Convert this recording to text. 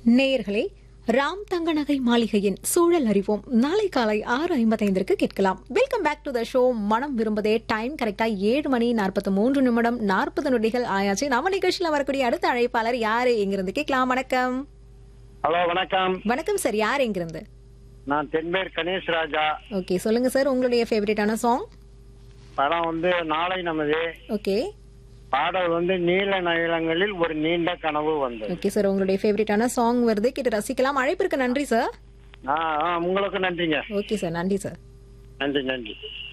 நேயர்களே ராம் தங்கநகை மாளிகையின் சூழல் அறிவோம் நாளை காலை ஆறு ஐம்பத்தைந்திற்கு கேட்கலாம் welcome back to the show மனம் விரும்புதே டைம் கரெக்டா ஏழு மணி நாற்பத்தி மூன்று நிமிடம் நாற்பது நொடிகள் ஆயாச்சு நம்ம நிகழ்ச்சியில வரக்கூடிய அடுத்த அழைப்பாளர் யாரு எங்கிருந்து கேட்கலாம் வணக்கம் ஹலோ வணக்கம் வணக்கம் சார் யார் எங்கிருந்து நான் தென்மேர் கணேஷ் ராஜா ஓகே சொல்லுங்க சார் உங்களுடைய ஃபேவரட்டான சாங் படம் வந்து நாளை நமது ஓகே பாடல் வந்து நீல நயலங்களில் ஒரு நீண்ட கனவு வந்தது ஓகே சார் உங்களுடைய ஃபேவரட்டான சாங் வருது கேட்டு ரசிக்கலாம் அழைப்பிற்கு நன்றி சார் ஆ, ஆ, உங்களுக்கு நன்றிங்க ஓகே சார் நன்றி சார் நன்றி நன்றி